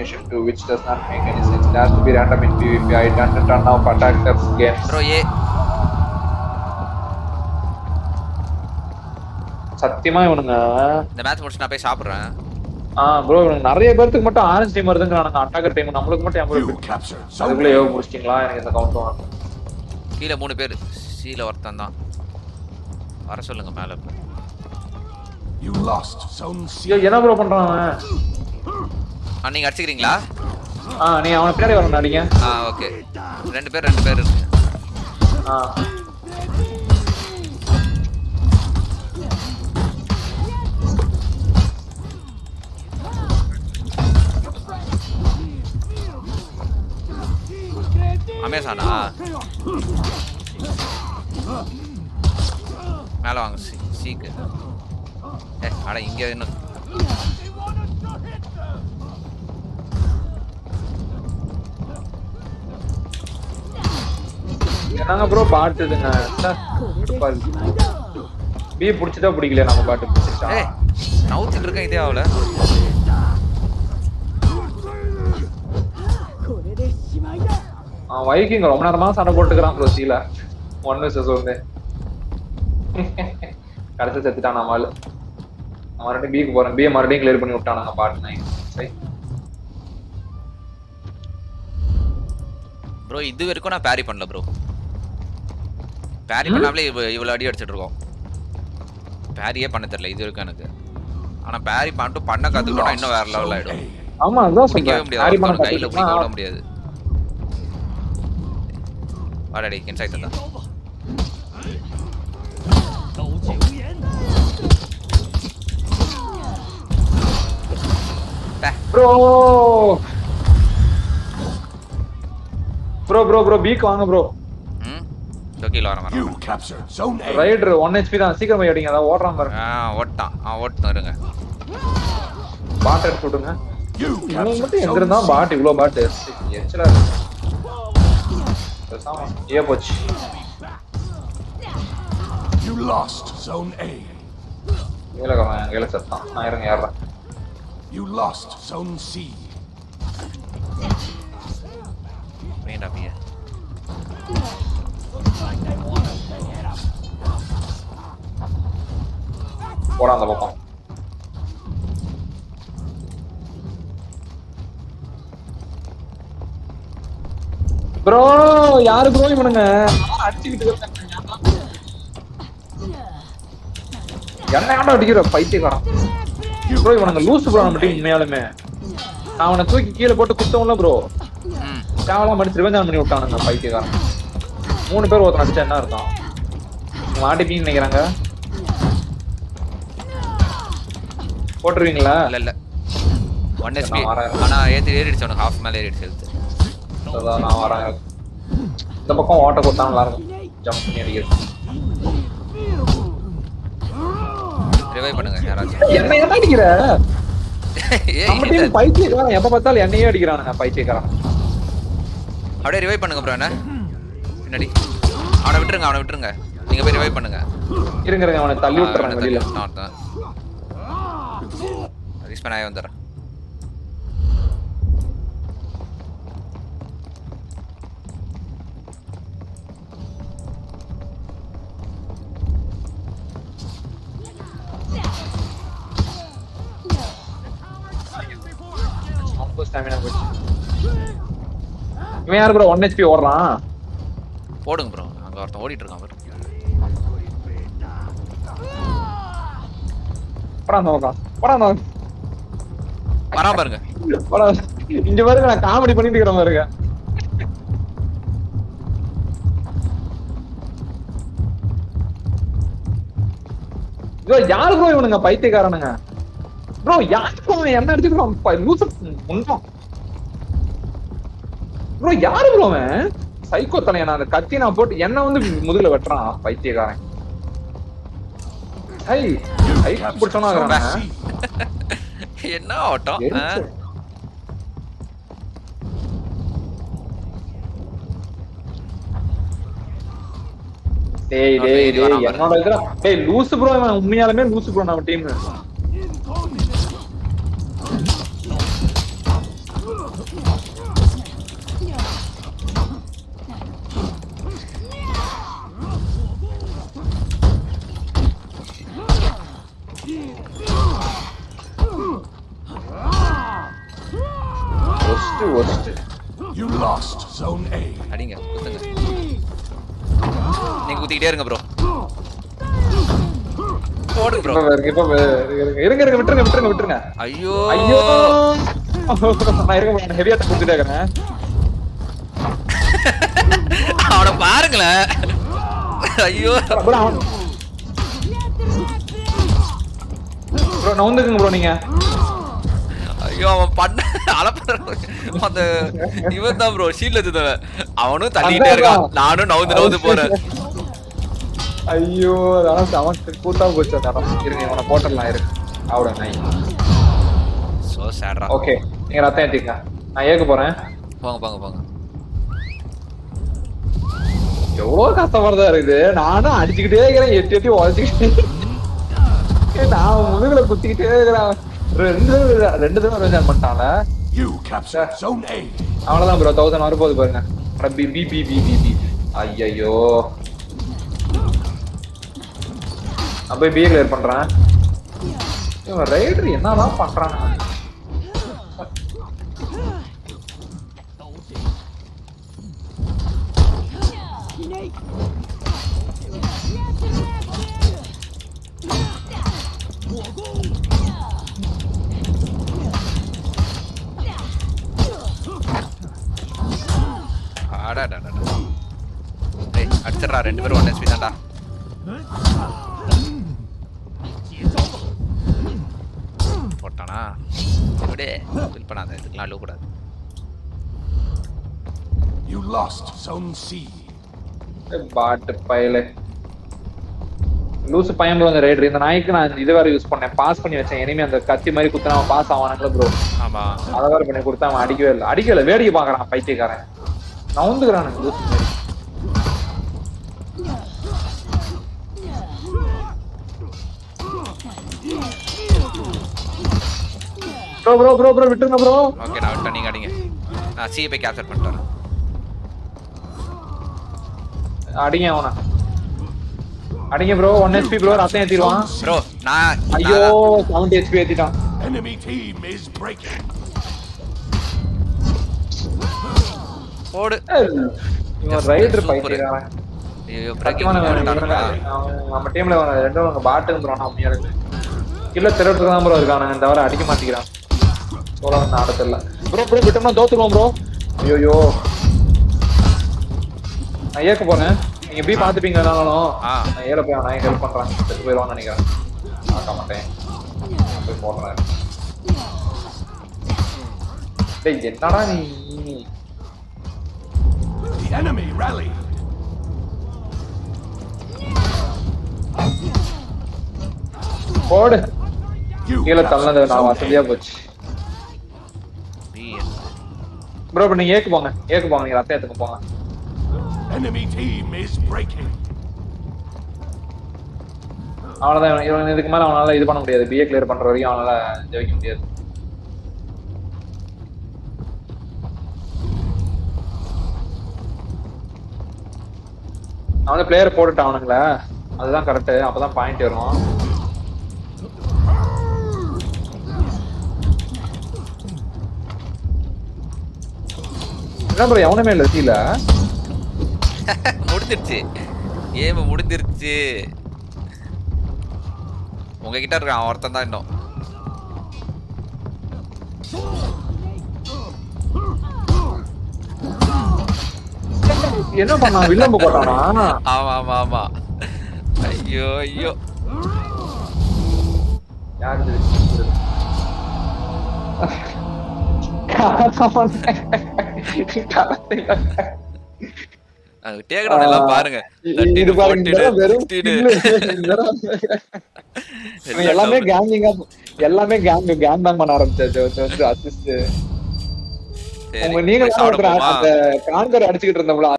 combination too, which does not make any sense. It has to be random in PvP. I don't turn off attackers games. Bro ஏ சத்தியமா இவனுங்க இந்த match முடிச்சு நான் போய் சாப்பிடுறேன் ஆ ப்ரோ இவனுங்க நிறைய பேருக்கு மட்டும் ஆரஞ்சு டீம் வருதுங்கிறானுங்க அட்டாக்கர் டைம் நம்மளுக்கு மட்டும் என் You bro captured அதுக்குள்ள zone ஏவ A. முடிச்சிட்டீங்களா எனக்கு இந்த கவுண்ட் வேணும் கீழே மூணு பேர் சீல ஒருத்தன் தான் வர சொல்லுங்க மேல இப்ப. You lost zone ஐயோ C. என்ன ப்ரோ பண்றான் அவன் ஆ நீங்க அடிச்சுக்கிறீங்களா ஆ நீ அவன பின்னாடி வரணும் அடிங்க ஆ ஓகே ரெண்டு பேர் ரெண்டு பேர் இருக்கு ஆ அமேசானா மேல வாங்க சி சீக்கு ஏ அட இங்க இன்னும் என்னங்க ப்ரோ பாட்டு இதுங்க பி புடிச்சதா பிடிக்கல நம்ம பாட்டு பிடிச்சிட்டா ஏய் நவுத்திட்டு இருக்கேன் இதே ஆகல அவன் வைக்கிங்க ரொம்ப நேரமா சண்டை போட்டுக்கிறான் ப்ரோ சீல ஒன் விசஸ் ஒன்று கடைசி செத்துட்டான் நம்ம ஆளு நான் மறுபடியும் பிக்கு போறேன் பிஏ மறுபடியும் கிளியர் பண்ணி விட்டானுங்க பாட்டு நைன் சரி ப்ரோ இது வரைக்கும் நான் பேரி பண்ணல ப்ரோ பேரி பண்ணாமலே இவ்வ- இவ்வளவு அடி அடிச்சிட்டு இருக்கோம் பேரியே பண்ண தெரியல இது வரைக்கும் எனக்கு ஆனா பேரி பண்ணிட்டு பண்ண கத்துக்கிட்டோம்னா இன்னும் வேற லெவல் ஆயிடும் ஆமா அதான் பிடிக்கவே சொல்றேன் முடியாது ஹாரி பண்ண ஒருத்தவனை கையில பிடிக்க விட கத்துக்கிட்டா முடியாது வாடா இன்சைட் தான் bro bro bro bro peek வாங்க ப்ரோ ம் இதோ கீழே வர You வரேன் captured zone A. Rider one HP தான் சீக்கிரம் போய் அடிங்க அதான் ஓடுறான் பாருங்க ஆ ஓட்டான் ஆ ஓட்டுதான் இருங்க பாட் எடுத்து விட்டுங்க You இவனுக்கு captured மட்டும் எங்க zone இருந்தா C. பாட் இவ்வளவு பாட்டு எச்சலா இருக்கு பேசாம ஏ போச்சு You lost zone A. கீழே கீழே செத்தான் நான் இருங்க ஏறேன் You lost zone C. வேண்டாம் பிய போறான் அந்த பக்கம் ப்ரோ யாரு ப்ரோ இவனுங்க அடிச்சுக்கிட்டு இருக்காங்க. என்ன ஏன்டா அடிக்கிற பைத்தியக்காரன் ப்ரோ இவனுங்க லூசு ப்ரோ நம்ம டீம் உண்மையாலுமே நான் அவனை தூக்கி கீழே போட்டு குத்தவன்ல ப்ரோ ம் தேவலாம் அடிச்சு ரிவெஞ்ச் பண்ணி விட்டானுங்க பைத்தியக்காரன் மூணு பேர் ஒருத்தன் அடிச்சா என்ன அர்த்தம் மாட்டிப்பீங்கன்னு நினைக்கிறாங்க போட்டுருவீங்களா இல்ல இல்ல ஒன் சரி, ஹெச்பி நான் வரேன். ஆனா ஏத்தி ஏறிடுச்சு அவனுக்கு ஹாஃப் மேல ஏறிடுச்சு ஹெல்த் அதான் நான் வரேன் இந்த பக்கம் ஓட்ட கொடுத்தா நல்லா இருக்கும் ஜம்ப் பண்ணி அடிக்கிறது ரிவைவ் பண்ணுங்க யாராச்சும் என்ன என்ன அடிக்கிற ஏய், நம்ம இல்ல. டீம் பைத்தியக்காரன் எப்ப பார்த்தாலும் என்னையே அடிக்கிறானுங்க பைத்தியக்காரன் அப்படியே ரிவைவ் பண்ணுங்க ப்ரோ என்ன பின்னாடி அவனை விட்டுருங்க அவனை விட்டுருங்க நீங்க போய் ரிவைவ் பண்ணுங்க இருங்க இருங்க அவனை தள்ளி ஆ, விட்டுறாங்க அவனை தள்ளி வெளியில விட்டு நான் ஒருத்தன். ரீஸ்பேன் ஆகி வந்துடுறேன் ரொம்ப ஸ்டாமினா போச்சு இவன் யாரு ப்ரோ ஒன் ஹெச்பி ஓடுறான் போடுங்க ப்ரோ அங்க ஒருத்தன் ஓடிட்டு இருக்கான் பாரு போடா அந்த பக்கம் போடா அந்த பக்கம். வராம பாருங்க போடா இங்க பாருங்க நான் காமெடி பண்ணிட்டு இருக்கிற பாருங்க ப்ரோ யாரு ப்ரோ இவனுங்க பைத்தியக்காரனுங்க ப்ரோ யாரு ப்ரோ என்ன அடிச்சுக்கிறான் லூசு முன்னம் ப்ரோ யாரு ப்ரோ அவன் சைக்கோ தலையன் அந்த கத்தி நான் போட்டு என்ன வந்து முதுகுல வெட்டுறான் பைத்தியக்காரன் ஐ ஐ பிடிச்சோன்னா இருக்கிறான் என்ன ஓட்டம் ஆ? எரிச்சல். டேய் நான் டேய் டெய்லி டேய் வராம என்னோட இதுல டேய் லூசு ப்ரோ இவன் உண்மையாலுமே லூசு ப்ரோ நம்ம டீம் ஒஸ்ட் ஒஸ்ட் You lost Zone A. அடிங்க குத்துங்க நீங்க குத்திக்கிட்டே இருங்க ப்ரோ போடுங்க ப்ரோ இப்ப இருக்கு இப்ப இருங்க இருங்க இருங்க விட்டுருங்க விட்டுருங்க விட்டுருங்க ஐயோ ஐயோ நான் இருங்க ஹெவியா குடுத்துட்டே இருக்கேன் அவனை பாருங்களேன் ஐயோ ப்ரோ அவன் ப்ரோ நவுந்துக்குங்க ப்ரோ நீங்க ஐயோ அவன் பண்ண அலப்பற அந்த இவன் தான் ப்ரோ ஷீட்ல இருந்தவன் அவனும் தள்ளிட்டே இருக்கான் நானும் நவுந்து நவுந்து போறேன் ஐயோ அதான் அவனுக்கு கூத்தா போச்சு அந்த இடம் இருங்க இவனை போட்டுடலாம் இருக்கு அவட நாய் சோ சேட்ரா ஓகே நீங்க ரத்தம் ஏத்திக்க நான் ஏக்க போறேன் போங்க போங்க போங்க எவ்வளவு கஷ்டமானதா இருக்குது நானும் அடிச்சுக்கிட்டே இருக்கிறேன் எட்டி எட்டி உழைச்சிக்கிட்டே நான் முதுகுல குத்திக்கிட்டே இருக்கிறேன் ரெண்டு தடவை ரெண்டு தடவை ரேஞ்ச் பண்ணிட்டான்ல You captured Zone A. அவ்வளவுதான் ப்ரோ தௌசண்ட் வரப்போகுது பாருங்க அட B B B B B B ஐயையோ நான் போய் பிஏ கிளியர் பண்றேன் இவன் ரைடர் என்னதான் பண்றான் அடாடாடா டேய் அடிச்சிடுறா ரெண்டு பேரும் ஒன் எஸ்பி தான்டா போட்டானா விடு ஃபில் பண்ணாத இதுக்கெல்லாம் அழுவ கூடாது You lost Zone C. பாட்டு பயல லூசு பையன் ப்ரோ அந்த ரைடர் இந்த நாய்க்கு நான் இது வேற யூஸ் பண்ணேன் பாஸ் பண்ணி வச்சேன் இனிமே அந்த கத்தி மாதிரி குத்துனா அவன் பாஸ் ஆவானுங்களா ப்ரோ ஆமா அதை வேற பண்ணி கொடுத்தா அவன் அடிக்கவே இல்லை அடிக்கவே இல்லை வேடிக்கை பாக்குறான் பைத்தியக்காரன் நவுந்துக்கிறானுங்க லூசு மாதிரி ப்ரோ ப்ரோ ப்ரோ ப்ரோ விட்டுருங்க ப்ரோ ஓகே நான் விட்டேன் நீங்க அடிங்க நான் சிஏ போய் கேப்சர் பண்ணிட்டு வரேன் அடிங்க அவனை அடிங்க ப்ரோ ஒன் ஹெச்பி ப்ரோ ரத்தம் ஏத்திடுவான் ப்ரோ நான் ஐயோ செவன்டி ஹெச்பி ஏத்திட்டான் Enemy team is breaking. போடு ஏய், இவன் ரைடர் Super. பைத்தியக்காரன் ஐயோ சத்தியமான பிரேக்கிங் அவன் நம்ம டீம்ல ரெண்டும் பாட்டு ப்ரோ உண்மையா இருக்கு இல்ல திருட்டுக்கு தான் ப்ரோ இருக்கானுங்க தவிர அடிக்க மாட்டேங்கிறான் சோழ வந்து ஆட தெரியல ப்ரோ ப்ரோ விட்டோம்னா தோத்துருவோம் ப்ரோ ஐயோ நான் ஏக்க போறேன் நீங்க எப்படி பாத்துப்பீங்க என்னாலும் ஆ. நான் ஏல போய் நான் ஹெல்ப் பண்றேன் செத்து போயிடுவான்னு நினைக்கிறேன் பார்க்க மாட்டேன் நான் போய் போடுறேன் டேய் என்னடா நீ The enemy rallied. போடு You கீழே தள்ளது captured நான் Zone வசதியா A. போச்சு ப்ரோ இப்ப நீங்க ஏக்கு போங்க ஏக்கு போங்க நீங்க ரத்த ஏத்துக்கு போங்க Enemy team is breaking. அவ்வளவுதான் இவன் இவன் இதுக்கு மேல அவனால இது பண்ண முடியாது பிஏ கிளியர் பண்ற வரைக்கும் அவனால ஜெயிக்க முடியாது அவன் வந்து பிளேயர் போட்டுட்டான் அவனுங்களே அதுதான் கரெக்ட் அப்பதான் பாயிண்ட் வரும் என்ன ப்ரோ எவனுமே இல்ல சீல முடிஞ்சிருச்சு ஏம முடிஞ்சிருச்சு உங்ககிட்ட இருக்கான் அவன் ஒருத்தன் தான் இன்னும் என்ன பண்ணான் வில்லம்பு போட்டானா ஆமா ஆமா ஆமா ஐயோ ஐயோ யாரு இது? அது டேக் எல்லாம் பாருங்க இது தட்டிட்டு பாருங்க, போட்டுட்டு இதெல்லாம் வெறும் சுத்திட்டு. skill. இதெல்லாம் இவன் எல்லாமே கேமிங்கா எல்லாமே கேங் கேங் பேங் பண்ண ஆரம்பிச்சாச்சு வந்து வந்து அசிஸ்ட் சரி, நீங்க போய் சாப்பிட போமா? அந்த கான்கர் அடிச்சுக்கிட்டு இருந்தவங்கள